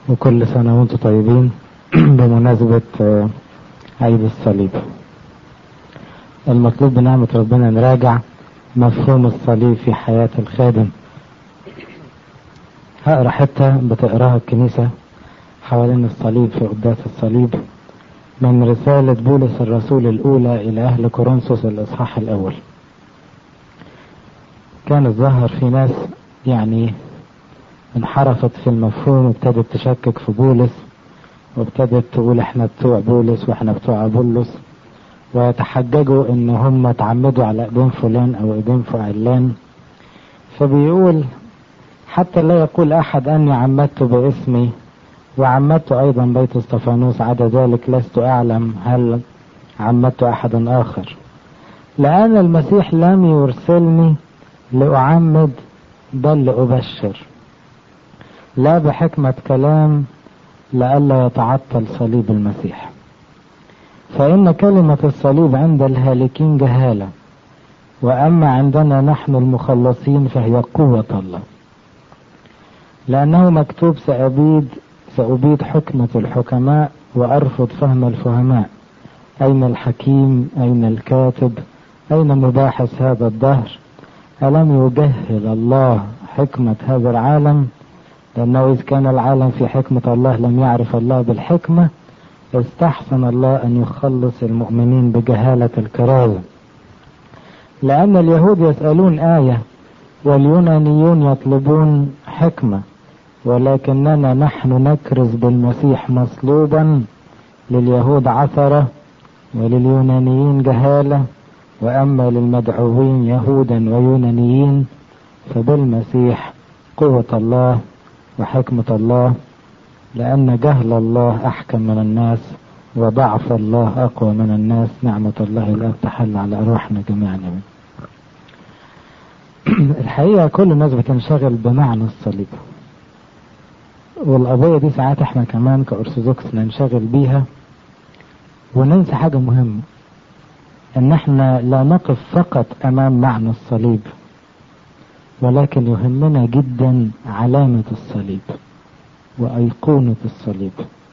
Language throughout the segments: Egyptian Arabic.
وكل سنة وانتم طيبين بمناسبة عيد الصليب المطلوب بنعمة ربنا نراجع مفهوم الصليب في حياة الخادم هقرا حتة بتقراها الكنيسة حوالين الصليب في قداس الصليب من رسالة بولس الرسول الأولى إلى أهل كورنثوس الإصحاح الأول كان الظاهر في ناس يعني انحرفت في المفهوم وابتدت تشكك في بولس وابتدت تقول احنا بتوع بولس واحنا بتوع ابولس ويتحججوا ان هم تعمدوا على ايدين فلان او ايدين فعلان فبيقول حتى لا يقول احد اني عمدت باسمي وعمدت ايضا بيت استفانوس عدا ذلك لست اعلم هل عمدت احدا اخر لان المسيح لم يرسلني لاعمد بل لابشر لا بحكمة كلام لئلا يتعطل صليب المسيح فإن كلمة الصليب عند الهالكين جهالة وأما عندنا نحن المخلصين فهي قوة الله لأنه مكتوب سأبيد سأبيد حكمة الحكماء وأرفض فهم الفهماء أين الحكيم أين الكاتب أين مباحث هذا الدهر ألم يجهل الله حكمة هذا العالم لأنه إذ كان العالم في حكمة الله لم يعرف الله بالحكمة استحسن الله أن يخلص المؤمنين بجهالة الكرازة لأن اليهود يسألون آية واليونانيون يطلبون حكمة ولكننا نحن نكرز بالمسيح مصلوبا لليهود عثرة ولليونانيين جهالة وأما للمدعوين يهودا ويونانيين فبالمسيح قوة الله وحكمة الله لأن جهل الله أحكم من الناس وضعف الله أقوى من الناس نعمة الله لا تحل على أرواحنا جميعا الحقيقة كل الناس بتنشغل بمعنى الصليب والقضية دي ساعات احنا كمان كأرثوذكس ننشغل بيها وننسى حاجة مهمة ان احنا لا نقف فقط امام معنى الصليب ولكن يهمنا جدا علامة الصليب وأيقونة الصليب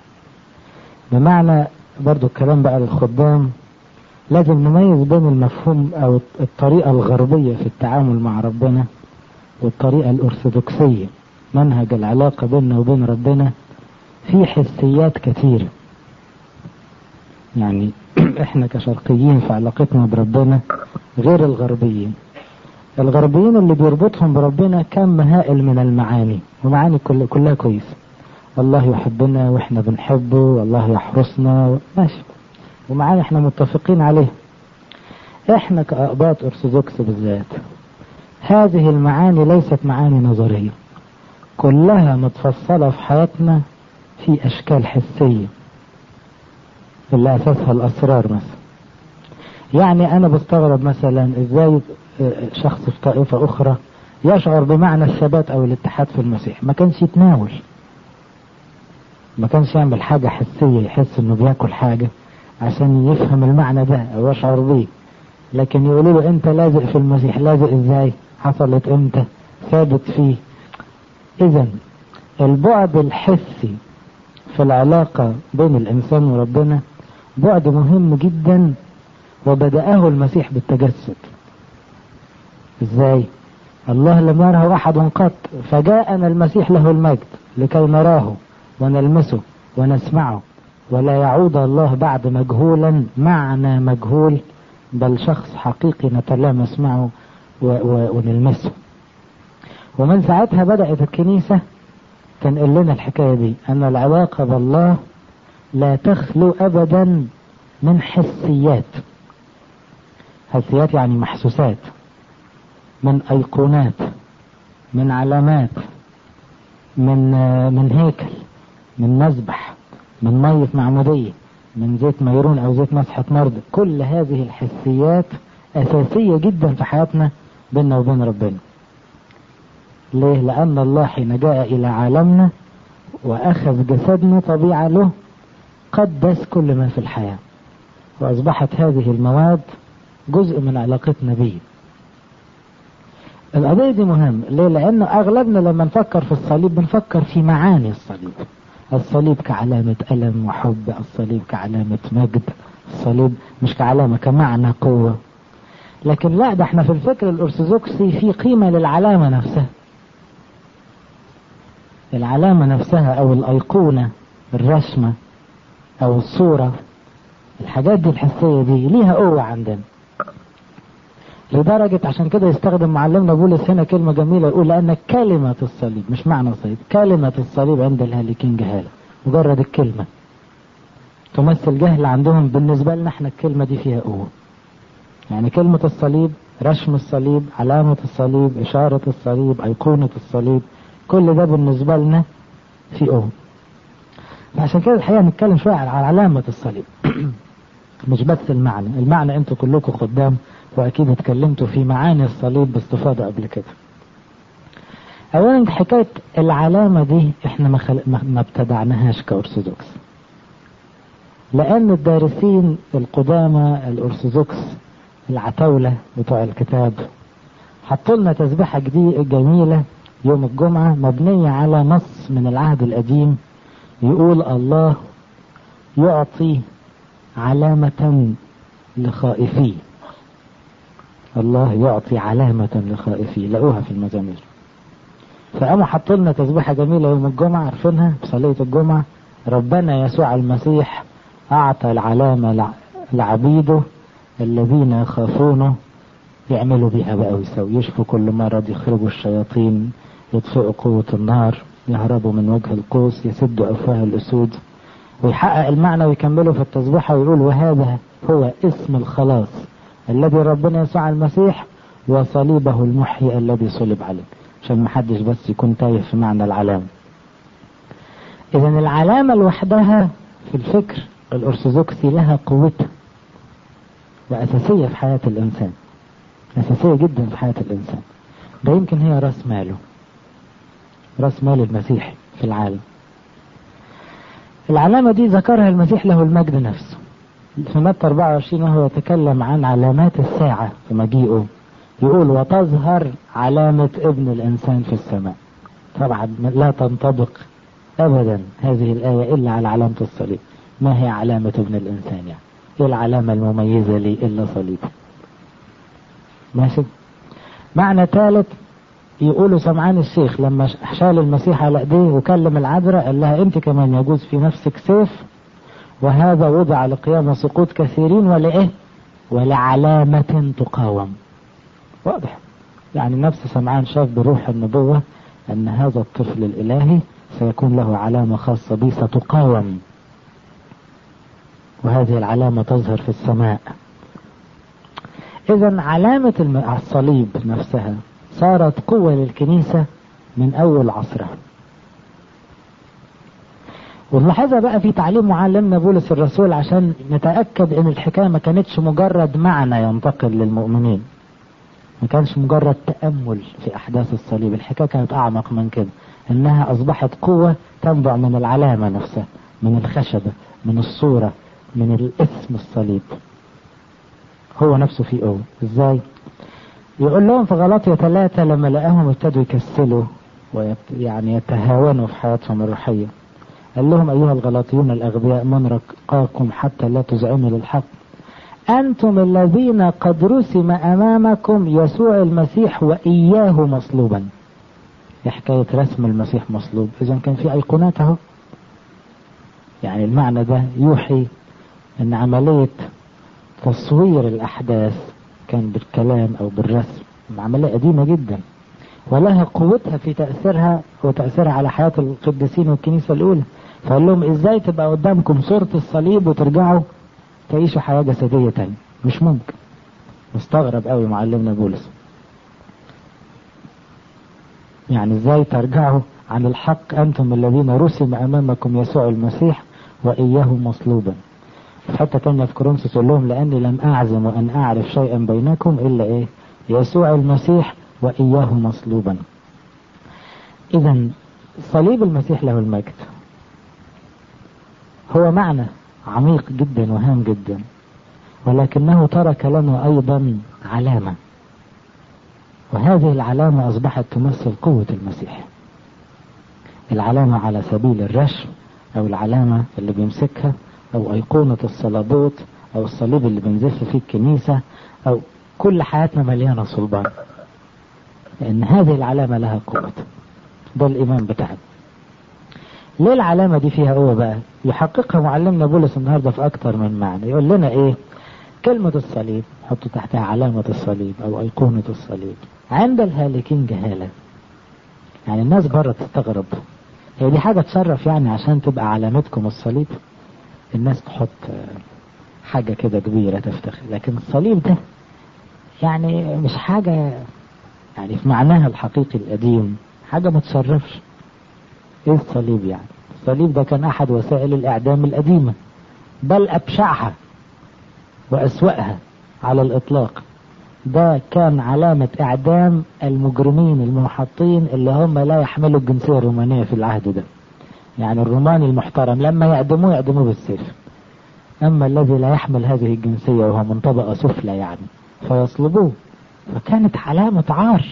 بمعنى برضو الكلام بقى للخدام لازم نميز بين المفهوم أو الطريقة الغربية في التعامل مع ربنا والطريقة الأرثوذكسية منهج العلاقة بيننا وبين ربنا في حسيات كثيرة يعني احنا كشرقيين في علاقتنا بربنا غير الغربيين الغربيين اللي بيربطهم بربنا كم هائل من المعاني ومعاني كل كلها كويسة الله يحبنا واحنا بنحبه والله يحرسنا ماشي ومعاني احنا متفقين عليه احنا كأقباط ارثوذكس بالذات هذه المعاني ليست معاني نظرية كلها متفصلة في حياتنا في اشكال حسية اللي اساسها الاسرار مثلا يعني انا بستغرب مثلا ازاي شخص في طائفة أخرى يشعر بمعنى الثبات أو الاتحاد في المسيح ما كانش يتناول ما كانش يعمل حاجة حسية يحس إنه بياكل حاجة عشان يفهم المعنى ده أو يشعر بيه لكن يقولوا له أنت لازق في المسيح لازق إزاي حصلت إمتى ثابت فيه إذا البعد الحسي في العلاقة بين الإنسان وربنا بعد مهم جدا وبدأه المسيح بالتجسد ازاي الله لم يره احد قط فجاءنا المسيح له المجد لكي نراه ونلمسه ونسمعه ولا يعود الله بعد مجهولا معنى مجهول بل شخص حقيقي نتلامس معه ونلمسه ومن ساعتها بدأت الكنيسة تنقل لنا الحكاية دي أن العلاقة بالله لا تخلو أبدا من حسيات حسيات يعني محسوسات من أيقونات من علامات من من هيكل من مذبح من مية معمودية من زيت ميرون أو زيت مسحة مرض كل هذه الحسيات أساسية جدا في حياتنا بيننا وبين ربنا ليه؟ لأن الله حين جاء إلى عالمنا وأخذ جسدنا طبيعة له قدس كل ما في الحياة وأصبحت هذه المواد جزء من علاقتنا به القضية دي مهمة ليه؟ لأن أغلبنا لما نفكر في الصليب بنفكر في معاني الصليب الصليب كعلامة ألم وحب الصليب كعلامة مجد الصليب مش كعلامة كمعنى قوة لكن لا ده احنا في الفكر الأرثوذكسي في قيمة للعلامة نفسها العلامة نفسها أو الأيقونة الرسمة أو الصورة الحاجات دي الحسية دي ليها قوة عندنا لدرجة عشان كده يستخدم معلمنا بولس هنا كلمة جميلة يقول لأن كلمة الصليب مش معنى الصليب كلمة الصليب عند الهالكين جهالة مجرد الكلمة تمثل جهل عندهم بالنسبة لنا احنا الكلمة دي فيها قوة يعني كلمة الصليب رسم الصليب علامة الصليب إشارة الصليب أيقونة الصليب كل ده بالنسبة لنا في قوة عشان كده الحقيقة نتكلم شوية على علامة الصليب مش بس المعنى المعنى انتوا كلكم خدام واكيد اتكلمتوا في معاني الصليب باستفاضة قبل كده اولا حكاية العلامة دي احنا ما, خل... ما ابتدعناهاش كأرثوذكس لان الدارسين القدامى الأرثوذكس العتاولة بتوع الكتاب حطوا لنا تسبيحة جميلة يوم الجمعة مبنية على نص من العهد القديم يقول الله يعطي علامة لخائفيه الله يعطي علامة لخائفيه لقوها في المزامير فقاموا حطوا لنا تسبيحة جميلة يوم الجمعة عارفينها في صلية الجمعة ربنا يسوع المسيح أعطى العلامة لعبيده الذين يخافونه يعملوا بيها بقى ويسوي يشفوا كل مرض يخرجوا الشياطين يطفئوا قوة النار يهربوا من وجه القوس يسدوا أفواه الأسود ويحقق المعنى ويكملوا في التسبيحة ويقول وهذا هو اسم الخلاص الذي ربنا يسوع المسيح وصليبه المحيي الذي صلب عليه عشان محدش بس يكون تايه في معنى العلامة إذا العلامة لوحدها في الفكر الأرثوذكسي لها قوتها وأساسية في حياة الإنسان أساسية جدا في حياة الإنسان ده يمكن هي رأس ماله رأس مال المسيح في العالم العلامة دي ذكرها المسيح له المجد نفسه في متى 24 وهو يتكلم عن علامات الساعة في مجيئه يقول وتظهر علامة ابن الإنسان في السماء طبعا لا تنطبق أبدا هذه الآية إلا على علامة الصليب ما هي علامة ابن الإنسان يعني إيه العلامة المميزة لي إلا صليب ماشي معنى ثالث يقولوا سمعان الشيخ لما شال المسيح على ايديه وكلم العذراء قال لها انت كمان يجوز في نفسك سيف وهذا وضع لقيام سقوط كثيرين ولايه ولعلامة تقاوم واضح يعني نفس سمعان شاف بروح النبوة ان هذا الطفل الالهي سيكون له علامة خاصة به ستقاوم وهذه العلامة تظهر في السماء اذا علامة الصليب نفسها صارت قوة للكنيسة من أول عصرها ونلاحظها بقى في تعليم معلمنا بولس الرسول عشان نتأكد ان الحكاية ما كانتش مجرد معنى ينتقل للمؤمنين ما كانش مجرد تأمل في أحداث الصليب الحكاية كانت أعمق من كده إنها أصبحت قوة تنبع من العلامة نفسها من الخشبة من الصورة من الاسم الصليب هو نفسه فيه قوة ازاي يقول لهم في غلطية ثلاثة لما لقاهم ابتدوا يكسلوا ويعني يتهاونوا في حياتهم الروحية قال لهم أيها الغلاطيون الأغبياء من رقاكم حتى لا تزعنوا للحق أنتم الذين قد رسم أمامكم يسوع المسيح وإياه مصلوبا حكاية رسم المسيح مصلوب إذا كان في أيقونات أهو يعني المعنى ده يوحي أن عملية تصوير الأحداث كان بالكلام أو بالرسم عملية قديمة جدا ولها قوتها في تأثيرها وتأثيرها على حياة القديسين والكنيسة الأولى فقال لهم إزاي تبقى قدامكم صورة الصليب وترجعوا تعيشوا حياة جسدية تانية مش ممكن مستغرب قوي معلمنا بولس يعني ازاي ترجعوا عن الحق أنتم الذين رسم أمامكم يسوع المسيح وإياه مصلوبا في حتة تانية في كورنثوس يقول لهم لأني لم أعزم أن أعرف شيئا بينكم إلا إيه يسوع المسيح وإياه مصلوبا إذا صليب المسيح له المجد هو معنى عميق جدا وهام جدا ولكنه ترك لنا أيضا علامة وهذه العلامة أصبحت تمثل قوة المسيح العلامة على سبيل الرشم أو العلامة اللي بيمسكها أو أيقونة الصلابوت أو الصليب اللي بنزف فيه الكنيسة أو كل حياتنا مليانة صلبان لأن هذه العلامة لها قوة ده الإيمان بتاعنا ليه العلامة دي فيها قوة بقى يحققها معلمنا بولس النهاردة في أكتر من معنى يقول لنا إيه كلمة الصليب حطوا تحتها علامة الصليب أو أيقونة الصليب عند الهالكين جهالة يعني الناس بره تستغرب هي دي حاجة تشرف يعني عشان تبقى علامتكم الصليب الناس تحط حاجة كده كبيرة تفتخر لكن الصليب ده يعني مش حاجة يعني في معناها الحقيقي القديم حاجة ما تشرفش ايه الصليب يعني الصليب ده كان احد وسائل الاعدام القديمة بل ابشعها واسوأها على الاطلاق ده كان علامة اعدام المجرمين المنحطين اللي هم لا يحملوا الجنسية الرومانية في العهد ده يعني الروماني المحترم لما يعدموه يعدموه بالسيف اما الذي لا يحمل هذه الجنسية وهو من طبقة سفلى يعني فيصلبوه فكانت علامة عار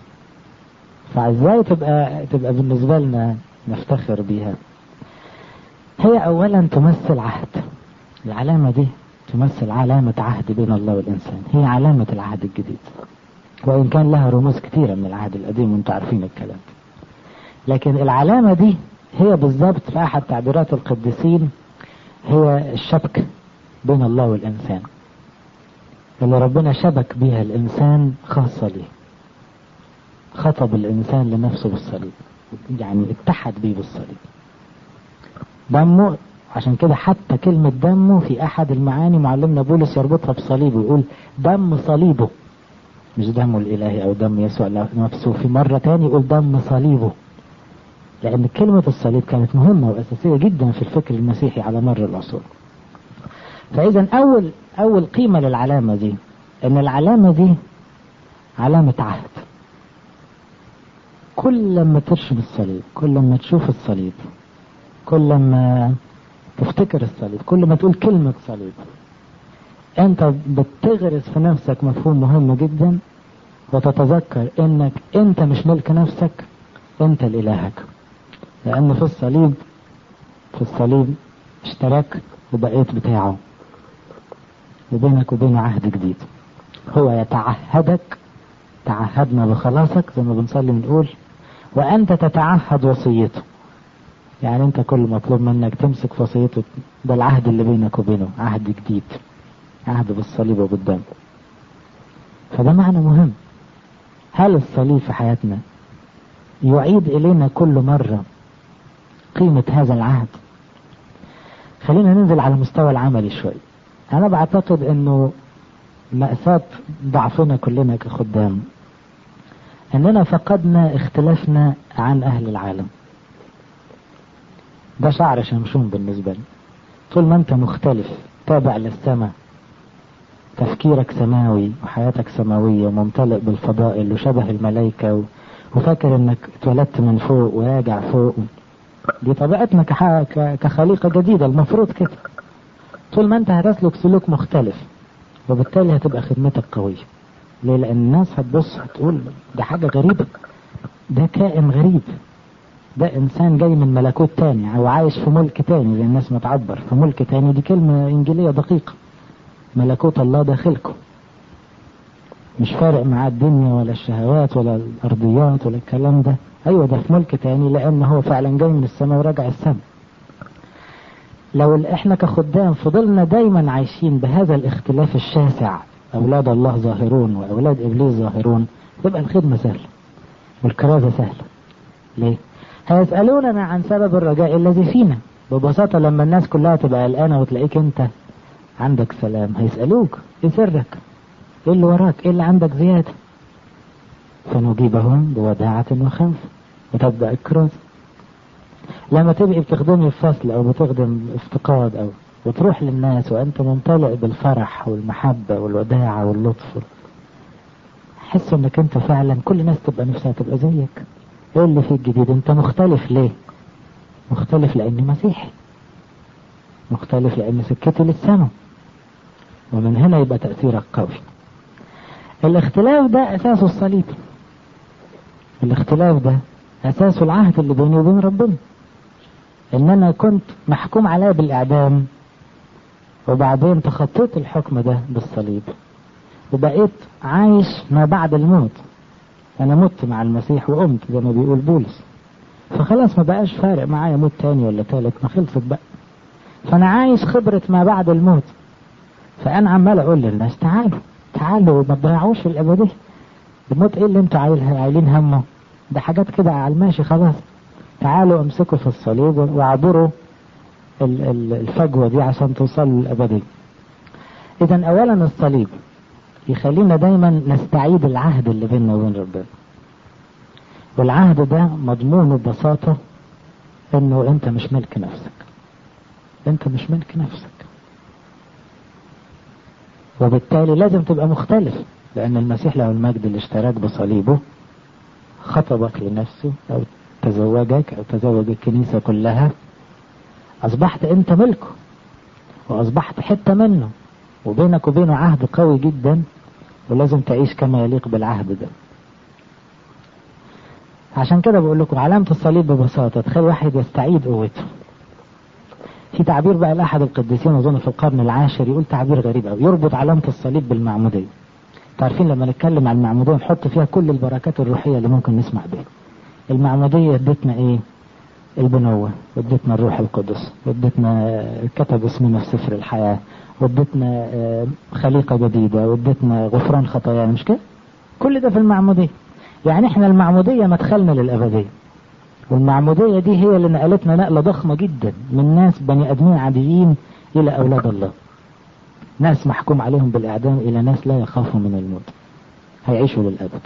فازاي تبقى تبقى بالنسبة لنا نفتخر بيها هي اولا تمثل عهد العلامة دي تمثل علامة عهد بين الله والإنسان هي علامة العهد الجديد وإن كان لها رموز كثيرة من العهد القديم وانتم عارفين الكلام لكن العلامة دي هي بالضبط في أحد تعبيرات القديسين هي الشبك بين الله والإنسان اللي ربنا شبك بها الإنسان خاصة ليه خطب الإنسان لنفسه بالصليب يعني اتحد بيه بالصليب دمه عشان كده حتى كلمة دمه في أحد المعاني معلمنا بولس يربطها بصليبه يقول دم صليبه مش دمه الإلهي أو دم يسوع نفسه في مرة تاني يقول دم صليبه لأن كلمة الصليب كانت مهمة وأساسية جدا في الفكر المسيحي على مر العصور فإذا أول أول قيمة للعلامة دي إن العلامة دي علامة عهد كل لما ترشم الصليب كل لما تشوف الصليب كل لما تفتكر الصليب كل ما تقول كلمة صليب انت بتغرس في نفسك مفهوم مهم جدا وتتذكر انك انت مش ملك نفسك انت لإلهك لان في الصليب في الصليب اشتراك وبقيت بتاعه وبينك وبينه عهد جديد هو يتعهدك تعهدنا بخلاصك زي ما بنصلي بنقول وانت تتعهد وصيته يعني انت كل مطلوب منك تمسك في وصيته ده العهد اللي بينك وبينه عهد جديد عهد بالصليب وبالدم فده معنى مهم هل الصليب في حياتنا يعيد الينا كل مرة قيمة هذا العهد خلينا ننزل على المستوى العملي شوي انا بعتقد انه مأساة ضعفنا كلنا كخدام اننا فقدنا اختلافنا عن اهل العالم ده شعر شمشون بالنسبة لي طول ما انت مختلف تابع للسماء تفكيرك سماوي وحياتك سماوية وممتلئ بالفضائل وشبه الملائكة و... وفاكر انك اتولدت من فوق وراجع فوق دي طبيعتنا كح... كخليقة جديدة المفروض كده طول ما انت هتسلك سلوك مختلف وبالتالي هتبقى خدمتك قوية ليه لان الناس هتبص هتقول ده حاجة غريبة ده كائن غريب ده انسان جاي من ملكوت تاني او عايش في ملك تاني زي الناس ما تعبر في ملك تاني دي كلمة انجيلية دقيقة ملكوت الله داخلكم مش فارق معاه الدنيا ولا الشهوات ولا الارضيات ولا الكلام ده ايوه ده في ملك تاني لان هو فعلا جاي من السماء وراجع السماء لو احنا كخدام فضلنا دايما عايشين بهذا الاختلاف الشاسع اولاد الله ظاهرون واولاد ابليس ظاهرون تبقى الخدمه سهله والكرازه سهله ليه هيسالوننا عن سبب الرجاء الذي فينا ببساطه لما الناس كلها تبقى قلقانه وتلاقيك انت عندك سلام هيسالوك ايه سرك ايه اللي وراك ايه اللي عندك زياده فنجيبهم بوداعه وخوف وتبدا الكرازه لما تبقي بتخدمي في فصل او بتخدم افتقاد او وتروح للناس وانت ممتلئ بالفرح والمحبة والوداعة واللطف حس انك انت فعلا كل الناس تبقى نفسها تبقى زيك ايه اللي فيك جديد انت مختلف ليه مختلف لاني مسيحي مختلف لان سكتي للسماء ومن هنا يبقى تأثيرك قوي الاختلاف ده اساسه الصليب الاختلاف ده اساسه العهد اللي بيني وبين ربنا ان انا كنت محكوم عليا بالاعدام وبعدين تخطيت الحكم ده بالصليب وبقيت عايش ما بعد الموت انا مت مع المسيح وقمت زي ما بيقول بولس فخلاص ما بقاش فارق معايا موت تاني ولا تالت ما خلصت بقى فانا عايش خبرة ما بعد الموت فانا عمال اقول للناس تعالوا تعالوا ما تضيعوش في الابدية الموت ايه اللي انتوا عايلين همه ده حاجات كده على الماشي خلاص تعالوا امسكوا في الصليب واعبروا الفجوة دي عشان توصلوا للأبدية إذا أولا الصليب يخلينا دايما نستعيد العهد اللي بيننا وبين ربنا والعهد ده مضمونه ببساطة انه انت مش ملك نفسك انت مش ملك نفسك وبالتالي لازم تبقى مختلف لان المسيح له المجد اللي اشتراك بصليبه خطبك لنفسه او تزوجك او تزوج الكنيسة كلها اصبحت انت ملكه واصبحت حتة منه وبينك وبينه عهد قوي جدا ولازم تعيش كما يليق بالعهد ده عشان كده بقول لكم علامة الصليب ببساطة تخلي واحد يستعيد قوته في تعبير بقى لأحد القديسين أظن في القرن العاشر يقول تعبير غريب أوي يربط علامة الصليب بالمعمودية تعرفين لما نتكلم عن المعمودية نحط فيها كل البركات الروحية اللي ممكن نسمع بيها المعمودية ادتنا ايه البنوة وادتنا الروح القدس وادتنا كتب اسمنا في سفر الحياة وادتنا خليقة جديدة وادتنا غفران خطايا مش كده كل ده في المعمودية يعني احنا المعمودية مدخلنا للأبدية والمعمودية دي هي اللي نقلتنا نقلة ضخمة جدا من ناس بني أدمين عاديين إلى أولاد الله ناس محكوم عليهم بالإعدام إلى ناس لا يخافوا من الموت هيعيشوا للأبد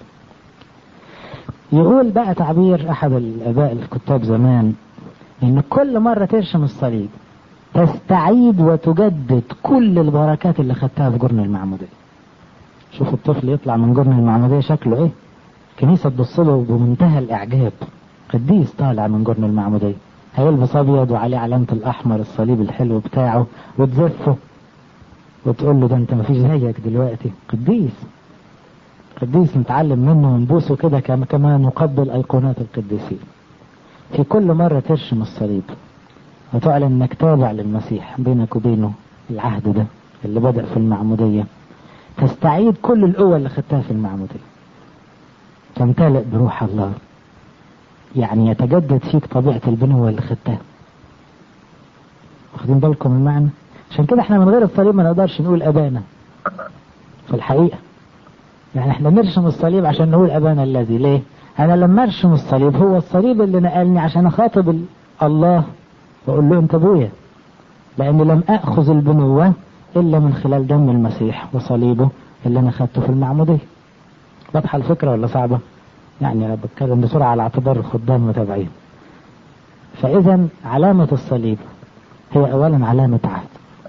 يقول بقى تعبير أحد الآباء الكتاب زمان إن كل مرة ترشم الصليب تستعيد وتجدد كل البركات اللي خدتها في جرن المعمودية شوف الطفل يطلع من جرن المعمودية شكله ايه كنيسة تبص له بمنتهى الإعجاب قديس طالع من جرن المعمودية هيلبس أبيض وعليه علامة الأحمر الصليب الحلو بتاعه وتزفه وتقول له ده أنت مفيش زيك دلوقتي قديس قديس نتعلم منه ونبوسه كده كما نقبل أيقونات القديسين في كل مرة ترشم الصليب وتعلن انك تابع للمسيح بينك وبينه العهد ده اللي بدأ في المعمودية تستعيد كل القوة اللي خدتها في المعمودية تمتلئ بروح الله يعني يتجدد فيك طبيعة البنوة اللي خدتها واخدين بالكم المعنى عشان كده احنا من غير الصليب ما نقدرش نقول أبانا في الحقيقة يعني احنا نرسم الصليب عشان نقول أبانا الذي ليه أنا لما أرسم الصليب هو الصليب اللي نقلني عشان أخاطب الله وأقول له أنت أبويا لأني لم أخذ البنوة إلا من خلال دم المسيح وصليبه اللي أنا خدته في المعمودية واضحة الفكرة ولا صعبة؟ يعني أنا بتكلم بسرعة على اعتبار الخدام متابعين فإذا علامة الصليب هي أولا علامة عهد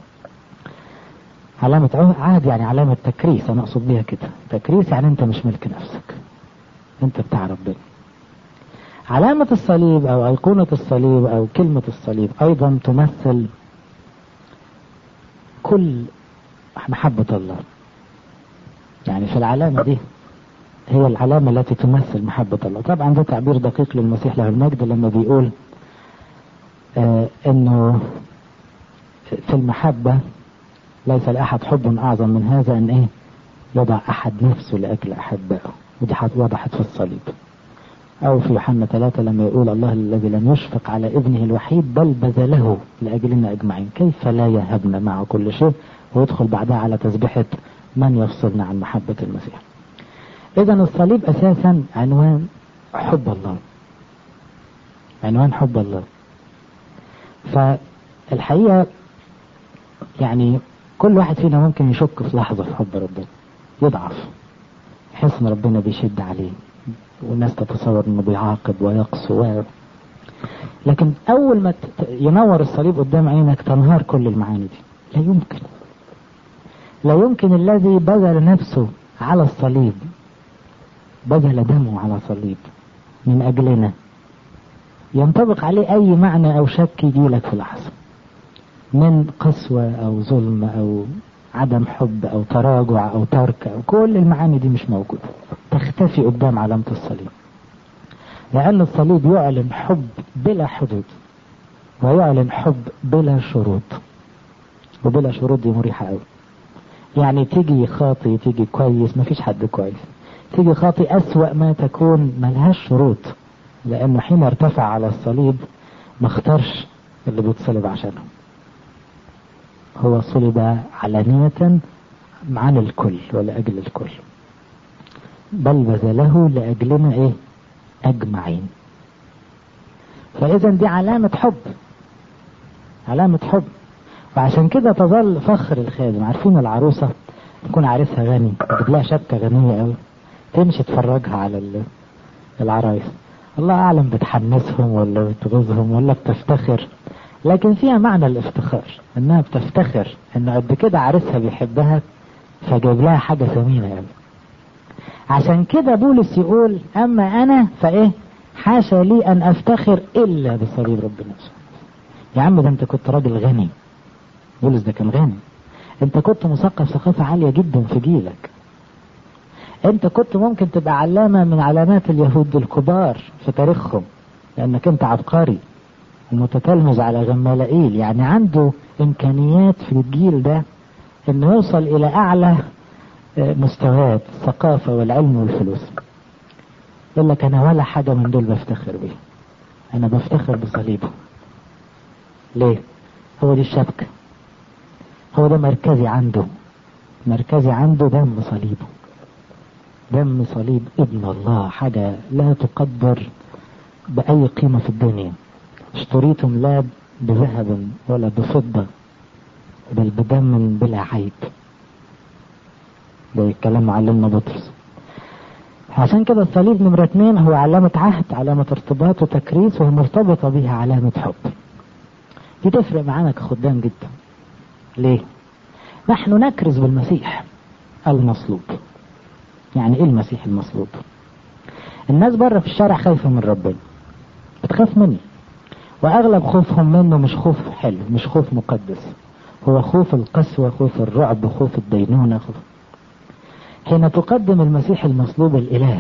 علامة عهد يعني علامة تكريس أنا أقصد بيها كده تكريس يعني أنت مش ملك نفسك أنت بتاع ربنا علامة الصليب أو أيقونة الصليب أو كلمة الصليب أيضا تمثل كل محبة الله يعني في العلامة دي هي العلامة التي تمثل محبة الله طبعا ده تعبير دقيق للمسيح له المجد لما بيقول آه انه في المحبة ليس لأحد حب أعظم من هذا أن إيه يضع أحد نفسه لأجل أحبائه ودي وضحت في الصليب أو في يوحنا ثلاثة لما يقول الله الذي لم يشفق على ابنه الوحيد بل بذله لأجلنا أجمعين كيف لا يهبنا معه كل شيء ويدخل بعدها على تسبيحة من يفصلنا عن محبة المسيح إذا الصليب أساسا عنوان حب الله عنوان حب الله فالحقيقة يعني كل واحد فينا ممكن يشك في لحظة في حب ربنا يضعف يحس ان ربنا بيشد عليه والناس تتصور انه بيعاقب ويقسو و... لكن اول ما ينور الصليب قدام عينك تنهار كل المعاني دي لا يمكن لا يمكن الذي بذل نفسه على الصليب بذل دمه على صليب من اجلنا ينطبق عليه اي معنى او شك يجيلك في لحظه من قسوة أو ظلم أو عدم حب أو تراجع أو ترك أو كل المعاني دي مش موجودة تختفي قدام علامة الصليب لأن الصليب يعلن حب بلا حدود ويعلن حب بلا شروط وبلا شروط دي مريحة قوي يعني تيجي خاطي تيجي كويس مفيش حد كويس تيجي خاطي أسوأ ما تكون ملهاش شروط لأنه حين ارتفع على الصليب ما اختارش اللي بيتصلب عشانه هو صلب علانية عن الكل ولأجل الكل بل بذله لأجلنا إيه أجمعين فإذا دي علامة حب علامة حب وعشان كده تظل فخر الخادم عارفين العروسة تكون عريسها غني تجيب لها شبكة غنية قوي تمشي تفرجها على العرايس الله أعلم بتحمسهم ولا بتغيظهم ولا بتفتخر لكن فيها معنى الافتخار انها بتفتخر ان قد كده عريسها بيحبها فجايب لها حاجة ثمينة قوي عشان كده بولس يقول اما انا فايه حاشا لي ان افتخر الا بصليب ربنا يا عم ده انت كنت راجل غني بولس ده كان غني انت كنت مثقف ثقافة عالية جدا في جيلك انت كنت ممكن تبقى علامة من علامات اليهود الكبار في تاريخهم لانك انت عبقري ومتتلمذ على غمالائيل يعني عنده امكانيات في الجيل ده انه يوصل الى اعلى مستويات الثقافة والعلم والفلوس يقول لك انا ولا حاجة من دول بفتخر بيه انا بفتخر بصليبه ليه هو دي الشبكة هو ده مركزي عنده مركزي عنده دم صليبه دم صليب ابن الله حاجة لا تقدر بأي قيمة في الدنيا اشتريتم لا بذهب ولا بفضة بل بدم بلا عيب ده كلام معلمنا بطرس عشان كده الصليب نمرة اتنين هو علامة عهد علامة ارتباط وتكريس وهي مرتبطة بها علامة حب دي تفرق معانا كخدام جدا ليه نحن نكرز بالمسيح المصلوب يعني ايه المسيح المصلوب الناس بره في الشارع خايفة من ربنا بتخاف مني واغلب خوفهم منه مش خوف حلو مش خوف مقدس هو خوف القسوة خوف الرعب خوف الدينونة خوف حين تقدم المسيح المصلوب الاله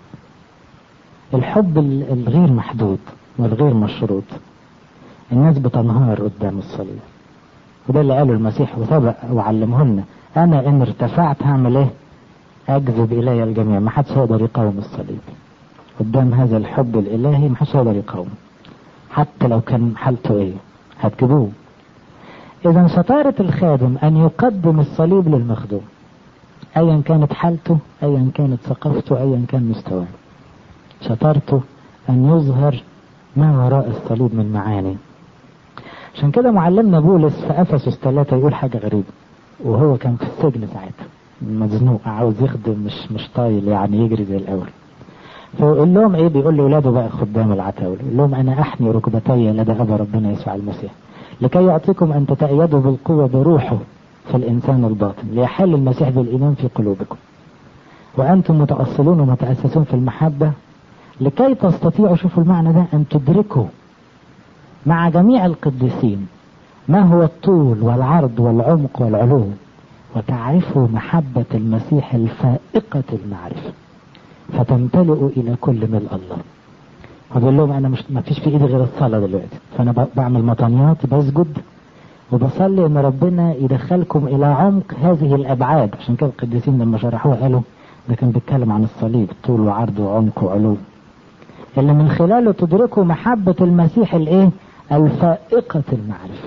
الحب الغير محدود والغير مشروط الناس بتنهار قدام الصليب وده اللي قاله المسيح وسبق وعلمهن انا ان ارتفعت هعمل ايه اجذب الي الجميع ما حدش يقدر يقاوم الصليب قدام هذا الحب الالهي ما حدش يقدر يقاوم حتى لو كان حالته ايه هتجيبوه اذا شطارة الخادم ان يقدم الصليب للمخدوم ايا كانت حالته ايا كانت ثقافته ايا كان مستواه شطارته ان يظهر ما وراء الصليب من معاني عشان كده معلمنا بولس في افسس ثلاثة يقول حاجة غريبة وهو كان في السجن ساعتها مزنوق عاوز يخدم مش مش طايل يعني يجري زي الاول فيقول لهم ايه بيقول لاولاده بقى خدام العتاولة يقول لهم انا احني ركبتي لدى ابا ربنا يسوع المسيح لكي يعطيكم ان تتأيدوا بالقوة بروحه في الانسان الباطن ليحل المسيح بالايمان في قلوبكم وانتم متأصلون ومتأسسون في المحبة لكي تستطيعوا شوفوا المعنى ده ان تدركوا مع جميع القديسين ما هو الطول والعرض والعمق والعلو وتعرفوا محبة المسيح الفائقة المعرفة فتمتلئوا إلى كل ملء الله فبقول لهم أنا مش ما فيش في إيدي غير الصلاة دلوقتي فأنا بعمل مطانيات بسجد وبصلي إن ربنا يدخلكم إلى عمق هذه الأبعاد عشان كده القديسين لما شرحوها قالوا ده كان بيتكلم عن الصليب طول وعرض وعمق وعلو اللي من خلاله تدركوا محبة المسيح الإيه الفائقة المعرفة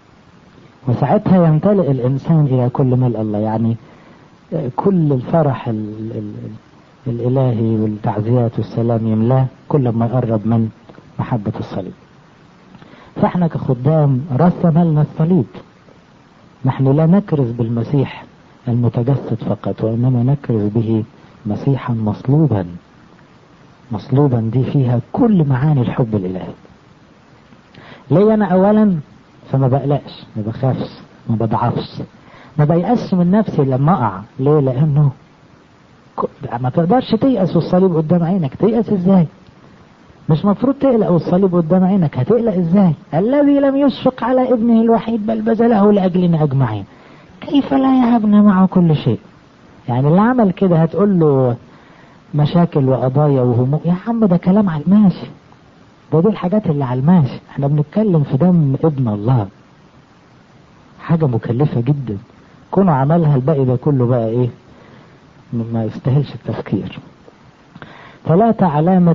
وساعتها يمتلئ الإنسان إلى كل ملء الله يعني كل الفرح ال ال الإلهي والتعزيات والسلام يملاه كل ما يقرب من محبة الصليب فاحنا كخدام رسم لنا الصليب نحن لا نكرز بالمسيح المتجسد فقط وإنما نكرز به مسيحا مصلوبا مصلوبا دي فيها كل معاني الحب الإلهي ليه أنا أولا فما بقلقش ما بخافش ما بضعفش ما بيأسش من نفسي لما أقع ليه لأنه ما تقدرش تيأس والصليب قدام عينك تيأس ازاي مش مفروض تقلق والصليب قدام عينك هتقلق ازاي الذي لم يشفق على ابنه الوحيد بل بذله لأجلنا أجمعين كيف لا يهبنا معه كل شيء يعني اللي عمل كده هتقول له مشاكل وقضايا وهموم يا عم ده كلام على ماشي ده دي الحاجات اللي على الماشي احنا بنتكلم في دم ابن الله حاجة مكلفة جدا كونه عملها الباقي ده كله بقى ايه ما يستاهلش التفكير ثلاثة علامة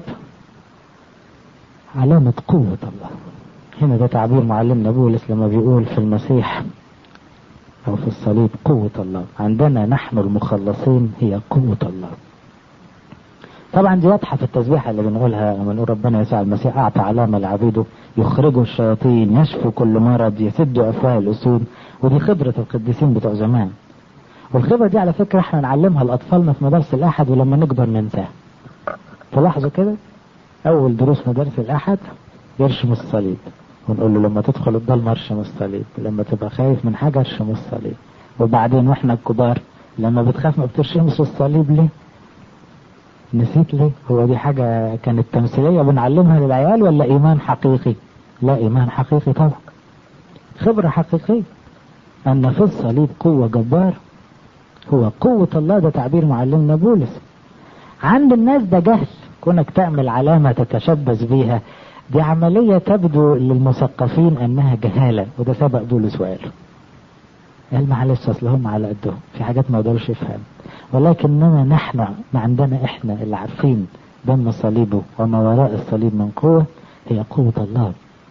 علامة قوة الله هنا ده تعبير معلمنا بولس لما بيقول في المسيح أو في الصليب قوة الله عندنا نحن المخلصين هي قوة الله طبعا دي واضحة في التسبيحة اللي بنقولها لما نقول ربنا يسوع المسيح أعطى علامة لعبيده يخرجوا الشياطين يشفوا كل مرض يسدوا أفواه الأسود ودي خبرة القديسين بتوع زمان والخبرة دي على فكرة احنا نعلمها لأطفالنا في مدارس الأحد ولما نكبر ننساها تلاحظوا كده أول دروس مدارس الأحد يرشم الصليب ونقول له لما تدخل الضلمة ارشم الصليب لما تبقى خايف من حاجة ارشم الصليب وبعدين واحنا الكبار لما بتخاف ما بترشمش الصليب ليه نسيت ليه هو دي حاجة كانت تمثيلية بنعلمها للعيال ولا إيمان حقيقي لا إيمان حقيقي طبعا خبرة حقيقية أن في الصليب قوة جبار هو قوة الله ده تعبير معلمنا بولس عند الناس ده جهل كونك تعمل علامة تتشبث بيها دي عملية تبدو للمثقفين أنها جهالة وده سبق بولس وقاله قال معلش أصل هم على قدهم في حاجات ما يقدروش يفهم ولكننا نحن ما عندنا إحنا اللي عارفين دم صليبه وما وراء الصليب من قوة هي قوة الله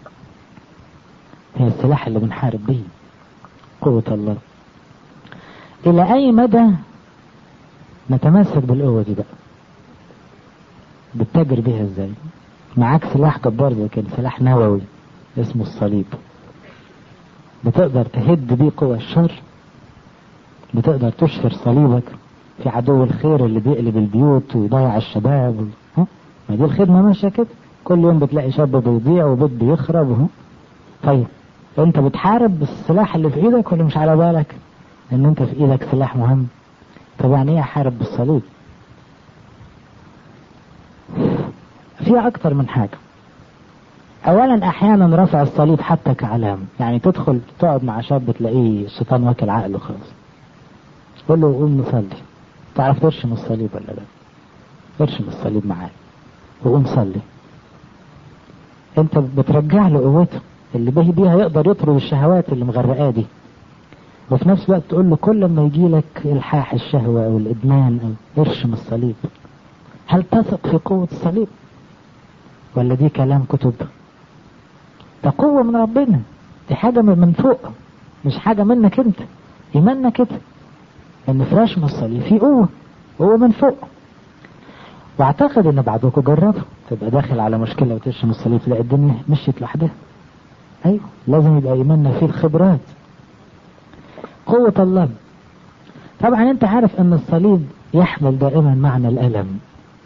هي السلاح اللي بنحارب بيه قوة الله إلى أي مدى نتمسك بالقوة دي بقى بتتاجر بيها ازاي معاك سلاح جبار زي كده سلاح نووي اسمه الصليب بتقدر تهد بيه قوى الشر بتقدر تشهر صليبك في عدو الخير اللي بيقلب البيوت ويضيع الشباب ها ما دي الخدمة ماشية كده كل يوم بتلاقي شاب بيضيع وبيت بيخرب وهو. طيب انت بتحارب بالسلاح اللي في ايدك ولا مش على بالك ان انت في ايدك سلاح مهم طب يعني ايه احارب بالصليب فيها اكتر من حاجة اولا احيانا رفع الصليب حتى كعلامة يعني تدخل تقعد مع شاب تلاقيه الشيطان واكل عقله خالص تقول له قوم نصلي تعرف ترشم الصليب ولا لا ارشم الصليب معاه وقوم صلي انت بترجع له قوته اللي به بيها يقدر يطرد الشهوات اللي مغرقاه دي وفي نفس الوقت تقول له كل ما يجي لك الحاح الشهوة او الادمان او ارشم الصليب هل تثق في قوة الصليب ولا دي كلام كتب ده قوة من ربنا دي حاجة من فوق مش حاجة منك انت ايماننا كده ان في رشم الصليب في قوة قوة من فوق واعتقد ان بعضكم جربوا تبقى داخل على مشكلة وترشم الصليب تلاقي الدنيا مشيت لوحدها ايوه لازم يبقى ايماننا فيه الخبرات قوة الله طبعا انت عارف ان الصليب يحمل دائما معنى الالم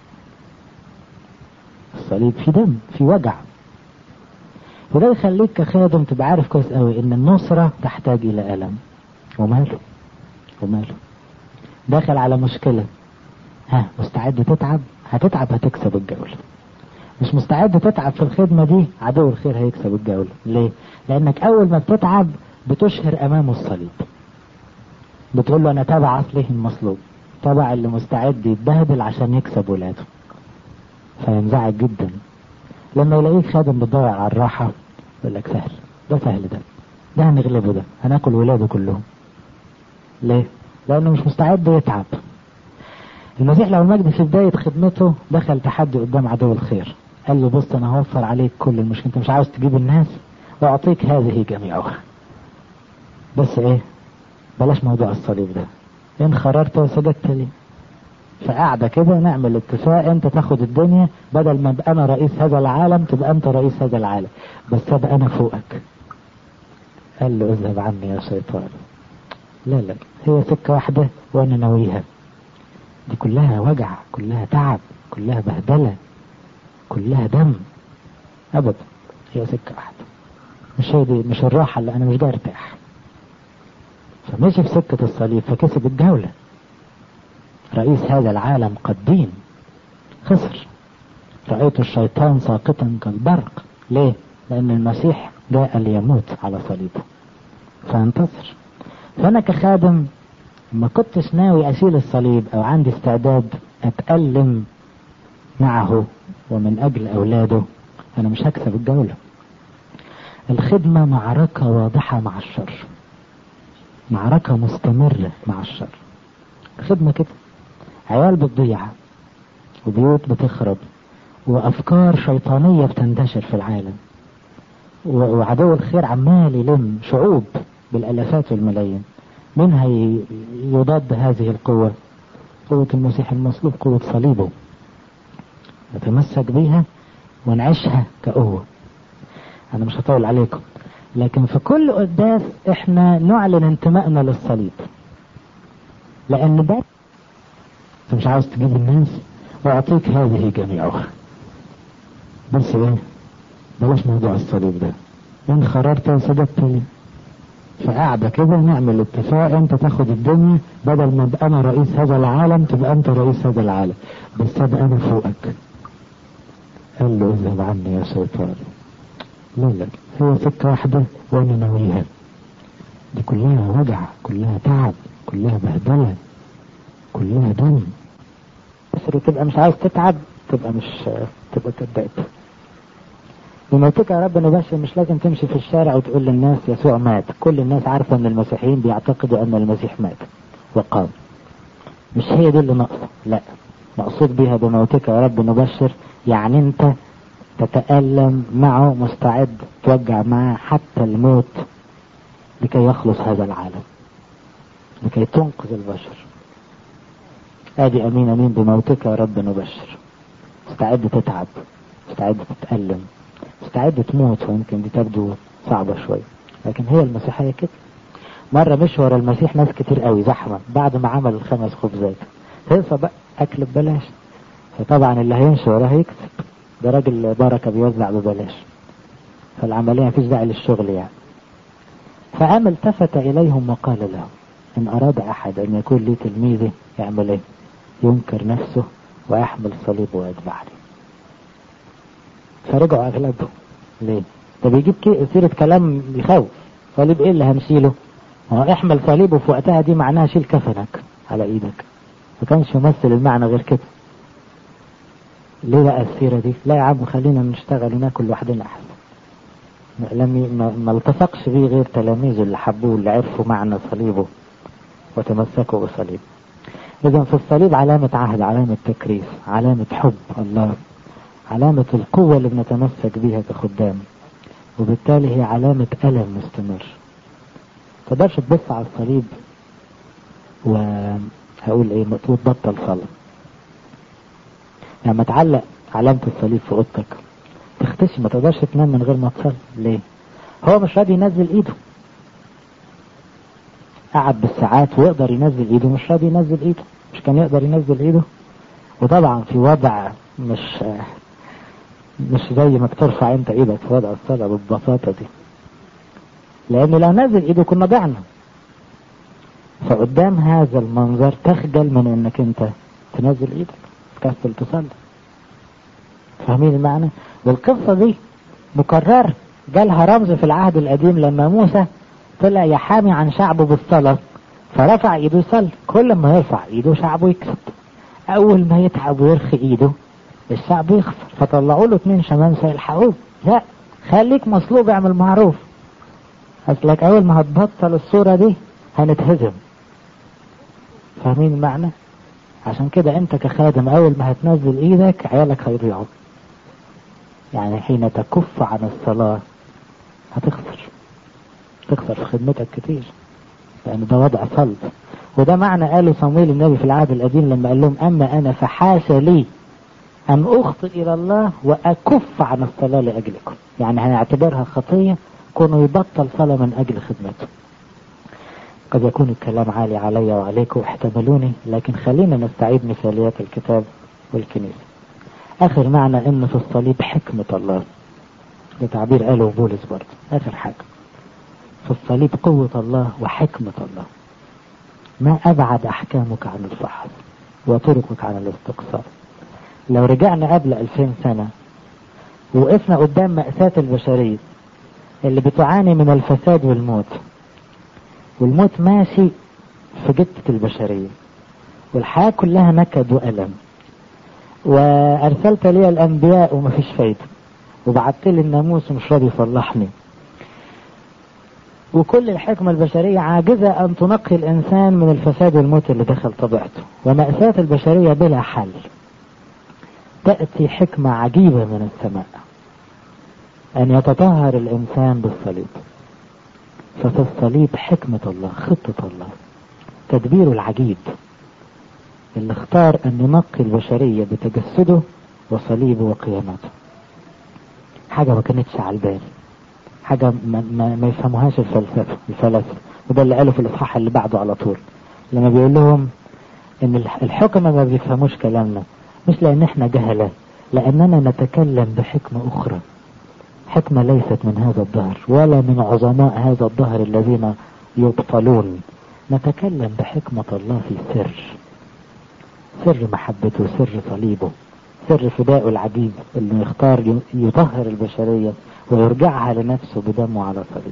الصليب في دم في وجع وده يخليك كخادم تبقى عارف كويس قوي ان النصرة تحتاج الى الم وماله وماله داخل على مشكلة ها مستعد تتعب هتتعب هتكسب الجولة مش مستعد تتعب في الخدمة دي عدو الخير هيكسب الجولة ليه لانك اول ما بتتعب بتشهر امامه الصليب بتقول له انا تابع اصله المصلوب تابع اللي مستعد يتبهدل عشان يكسب ولاده فينزعج جدا لما يلاقيك خادم بتدور على الراحة يقول لك سهل ده سهل ده ده هنغلبه ده هناكل ولاده كلهم ليه؟ لأنه مش مستعد يتعب المسيح لو المجد في بداية خدمته دخل تحدي قدام عدو الخير قال له بص أنا هوفر عليك كل المشكلة أنت مش عاوز تجيب الناس وأعطيك هذه جميعها بس إيه بلاش موضوع الصليب ده إن خررت وسجدت لي فقاعدة كده نعمل اتفاق انت تاخد الدنيا بدل ما ابقى انا رئيس هذا العالم تبقى انت رئيس هذا العالم بس ابقى انا فوقك قال له اذهب عني يا شيطان لا لا هي سكة واحدة وانا ناويها دي كلها وجع كلها تعب كلها بهدلة كلها دم ابدا هي سكة واحدة مش هي دي مش الراحة اللي انا مش جاي ارتاح فمشي في سكة الصليب فكسب الجولة رئيس هذا العالم قد دين خسر رأيت الشيطان ساقطا كالبرق ليه؟ لأن المسيح جاء ليموت على صليبه فانتصر فأنا كخادم ما كنتش ناوي أشيل الصليب أو عندي استعداد أتألم معه ومن أجل أولاده أنا مش هكسب الجولة الخدمة معركة واضحة مع الشر معركة مستمرة مع الشر الخدمة كده عيال بتضيع وبيوت بتخرب وأفكار شيطانية بتنتشر في العالم وعدو الخير عمال يلم شعوب بالالافات والملايين منها يضاد هذه القوة قوة المسيح المصلوب قوة صليبه نتمسك بيها ونعيشها كقوة أنا مش هطول عليكم لكن في كل قداس احنا نعلن انتمائنا للصليب لأن ده مش عاوز تجيب الناس وأعطيك هذه جميعها بس ايه بلاش موضوع الصليب ده ان خررت وصدقت لي فقاعدة كده نعمل اتفاق انت تاخد الدنيا بدل ما ابقى انا رئيس هذا العالم تبقى انت رئيس هذا العالم بس ابقى انا فوقك قال له اذهب عني يا شيطان لا لا هي سكة واحدة وانا ناويها دي كلها وجع كلها تعب كلها بهدلة كلها دم بس تبقى مش عايز تتعب تبقى مش تبقى كذاب بموتك يا رب نبشر مش لازم تمشي في الشارع وتقول للناس يسوع مات كل الناس عارفة ان المسيحيين بيعتقدوا ان المسيح مات وقام مش هي دي اللي ناقصة لا مقصود بيها بموتك يا رب نبشر يعني انت تتألم معه مستعد توجع معه حتى الموت لكي يخلص هذا العالم لكي تنقذ البشر ادي امين امين بموتك يا رب نبشر مستعد تتعب مستعد تتألم مستعد تموت ويمكن دي تبدو صعبة شوية لكن هي المسيحية كده مرة مش ورا المسيح ناس كتير قوي زحمة بعد ما عمل الخمس خبزات هيصة بقى أكل ببلاش فطبعا اللي هيمشي وراه هيكسب ده راجل بركة بيوزع ببلاش فالعملية مفيش داعي للشغل يعني فقام التفت إليهم وقال لهم إن أراد أحد أن يكون لي تلميذي يعمل إيه؟ ينكر نفسه ويحمل صليبه ويتبعني فرجعوا اغلبهم ليه ده بيجيب سيرة كلام يخوف صليب ايه اللي هنشيله هو احمل صليبه في وقتها دي معناها شيل كفنك على ايدك ما كانش يمثل المعنى غير كده ليه بقى السيرة دي لا يا عم خلينا نشتغل وناكل لوحدنا احسن لم ما, ما التصقش بيه غير تلاميذه اللي حبوه اللي عرفوا معنى صليبه وتمسكوا بصليبه اذا في الصليب علامة عهد علامة تكريس علامة حب الله علامة القوة اللي بنتمسك بيها كخدام وبالتالي هي علامة ألم مستمر تقدرش تبص على الصليب وهقول ايه وتبطل صلاة لما تعلق علامة الصليب في اوضتك تختشي ما تقدرش تنام من غير ما تصلي ليه هو مش راضي ينزل ايده قعد بالساعات ويقدر ينزل ايده مش راضي ينزل ايده مش كان يقدر ينزل ايده وطبعا في وضع مش مش زي ما بترفع انت ايدك في وضع الصلاة بالبساطة دي لان لو نزل ايده كنا ضعنا فقدام هذا المنظر تخجل من انك انت تنزل ايدك تكسل تصلي فاهمين المعنى والقصة دي مكررة جالها رمز في العهد القديم لما موسى طلع يحامي عن شعبه بالصلاة فرفع ايده يصلي كل ما يرفع ايده شعبه يكسب اول ما يتعب ويرخي ايده الشعب يخسر فطلعوا له اتنين شمامسة يلحقوه لا خليك مصلوب اعمل معروف اصلك اول ما هتبطل الصورة دي هنتهزم فاهمين المعنى عشان كده انت كخادم اول ما هتنزل ايدك عيالك هيضيعوا يعني حين تكف عن الصلاة هتخسر تخسر في خدمتك كتير لان ده وضع صلب وده معنى قاله صمويل النبي في العهد القديم لما قال لهم اما انا فحاشا لي أن أخطئ إلى الله وأكف عن الصلاة لأجلكم يعني هنعتبرها خطية كونوا يبطل صلاة من أجل خدمته قد يكون الكلام عالي علي وعليكم احتملوني لكن خلينا نستعيد مثاليات الكتاب والكنيسة آخر معنى إن في الصليب حكمة الله ده تعبير قاله بولس برضه آخر حاجة في الصليب قوة الله وحكمة الله ما أبعد أحكامك عن الفحص وطرقك عن الاستقصاء لو رجعنا قبل 2000 سنة وقفنا قدام مأساة البشرية اللي بتعاني من الفساد والموت والموت ماشي في جثة البشرية والحياة كلها نكد وألم وأرسلت لي الأنبياء ومفيش فايدة وبعت لي الناموس ومش راضي يصلحني وكل الحكمة البشرية عاجزة أن تنقي الإنسان من الفساد والموت اللي دخل طبيعته ومأساة البشرية بلا حل تأتي حكمة عجيبة من السماء أن يتطهر الإنسان بالصليب ففي الصليب حكمة الله خطة الله تدبيره العجيب اللي اختار أن ينقي البشرية بتجسده وصليبه وقيامته حاجة ما كانتش على البال حاجة ما, ما, ما يفهموهاش الفلسفة الفلاسفة وده اللي قاله في الإصحاح اللي بعده على طول لما بيقول لهم إن الحكمة ما بيفهموش كلامنا مش لأن إحنا جهلة لأننا نتكلم بحكمة أخرى حكمة ليست من هذا الدهر ولا من عظماء هذا الدهر الذين يبطلون نتكلم بحكمة الله في سر سر محبته سر صليبه سر فدائه العجيب اللي يختار يطهر البشرية ويرجعها لنفسه بدمه على صليب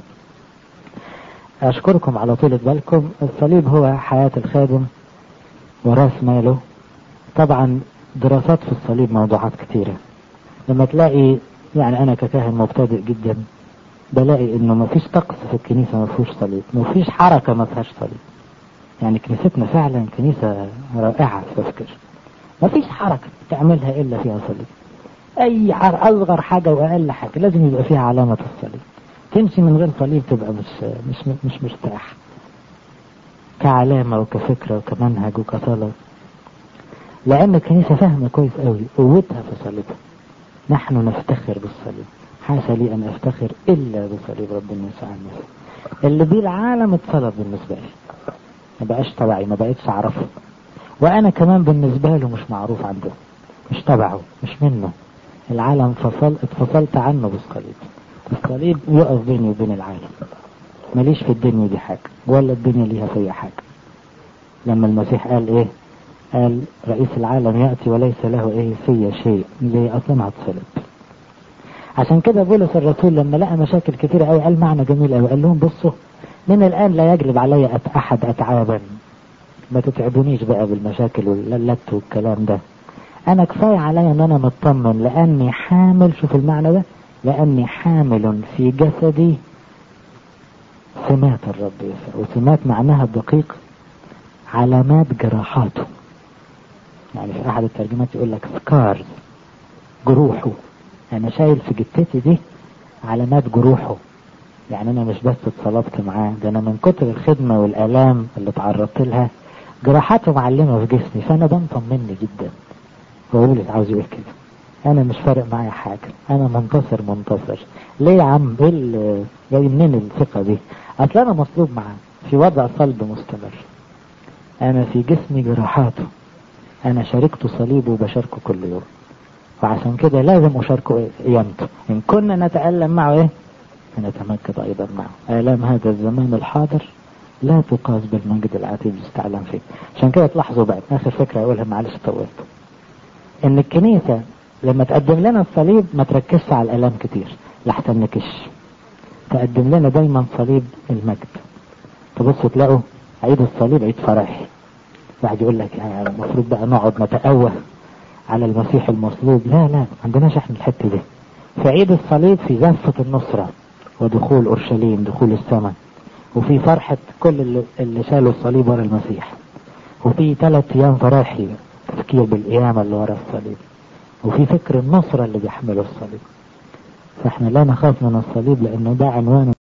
أشكركم على طولة بالكم الصليب هو حياة الخادم وراس ماله طبعا دراسات في الصليب موضوعات كتيرة لما تلاقي يعني أنا ككاهن مبتدئ جدا بلاقي إنه ما فيش طقس في الكنيسة ما فيهوش صليب ما فيش حركة ما فيهاش صليب يعني كنيستنا فعلا كنيسة رائعة تفكر ما فيش حركة تعملها إلا فيها صليب أي حر أصغر حاجة وأقل حاجة لازم يبقى فيها علامة الصليب تمشي من غير صليب تبقى مش مش مش مرتاح كعلامة وكفكرة وكمنهج وكصلاة لأن الكنيسة فاهمة كويس قوي قوتها في صليبها نحن نفتخر بالصليب حاشا لي أن أفتخر إلا بصليب ربنا يسوع المسيح اللي بيه العالم اتصلب بالنسبة لي ما بقاش تبعي ما بقتش أعرفه وأنا كمان بالنسبة له مش معروف عنده مش تبعه مش منه العالم فصل اتفصلت عنه بالصليب الصليب يقف بيني وبين العالم ماليش في الدنيا دي حاجة ولا الدنيا ليها فيا حاجة لما المسيح قال ايه قال رئيس العالم يأتي وليس له ايه في شيء ليه اصلا هتصلب عشان كده بولس الرسول لما لقى مشاكل كتيرة قوي قال معنى جميل قوي قال لهم بصوا من الان لا يجلب علي أت احد اتعابا ما تتعبونيش بقى بالمشاكل واللت والكلام ده انا كفاية عليا ان انا مطمن لاني حامل شوف المعنى ده لاني حامل في جسدي سمات الرب يسوع وسمات معناها الدقيق علامات جراحاته يعني في احد الترجمات يقول لك سكارز جروحه انا شايل في جتتي دي علامات جروحه يعني انا مش بس اتصلبت معاه ده انا من كتر الخدمه والالام اللي تعرضت لها جراحاته معلمه في جسمي فانا ده مطمني جدا وبولس عاوز يقول كده انا مش فارق معايا حاجه انا منتصر منتصر ليه يا عم ايه اللي جاي منين الثقه دي اصل انا مصلوب معاه في وضع صلب مستمر انا في جسمي جراحاته انا شاركت صليبه وبشاركه كل يوم وعشان كده لازم اشاركه قيامته ان كنا نتألم معه ايه فنتمجد ايضا معه الام هذا الزمان الحاضر لا تقاس بالمجد العتيد يستعلم فيه عشان كده تلاحظوا بقى اخر فكره اقولها معلش طولت ان الكنيسه لما تقدم لنا الصليب ما تركزش على الالام كتير لحتى نكش تقدم لنا دايما صليب المجد تبصوا تلاقوا عيد الصليب عيد فرح واحد يقول لك يعني المفروض بقى نقعد نتأوه على المسيح المصلوب لا لا ما عندناش احنا الحته دي في عيد الصليب في زفة النصرة ودخول أورشليم دخول السماء وفي فرحة كل اللي, اللي شالوا الصليب ورا المسيح وفي ثلاث أيام فراحي تفكير بالقيامة اللي ورا الصليب وفي فكر النصرة اللي بيحمله الصليب فاحنا لا نخاف من الصليب لأنه ده عنوان